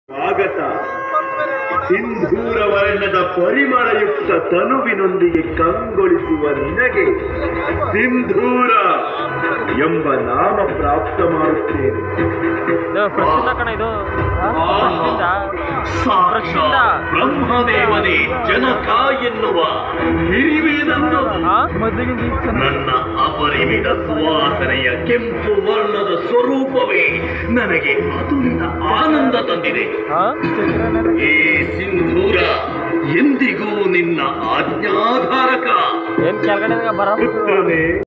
ಸ್ವಾಗತ ಸಿಂಧೂರ ವರ್ಣದ ಪರಿಮಳಯುಕ್ತ ತನುವಿನೊಂದಿಗೆ ಕಂಗೊಳಿಸುವ ನಿನಗೆ ಸಿಂಧೂರ ಎಂಬ ನಾಮ ಪ್ರಾಪ್ತ ಮಾಡುತ್ತೇನೆ ಇದು ಫ್ರೆಶ್ ಇಂದ ಕಣ ಇದು ಫ್ರೆಶ್ ಇಂದ ಫ್ರೆಶ್ ಇಂದ ಬ್ರಹ್ಮದೇವನೇ ಜನಕ ಎನ್ನುವ ಹಿರಿವೇದನ್ನು ಹಾ ನನ್ನ ಅಪರಿಮಿತ ಸುವಾಸನೆಯ ಕೆಂಪು ವರ್ಣದ ಸ್ವರೂಪವೇ ನನಗೆ ಅತುಲಿತ ಆನಂದ ತಂದಿದೆ ಹಾ ಏ ಸಿಂಧೂರ ಎಂದಿಗೂ ನಿನ್ನ ಆಜ್ಞಾಧಾರಕ ಏನ್ ಕೆಳಗಡೆ ಬರ ಪುತ್ರನೇ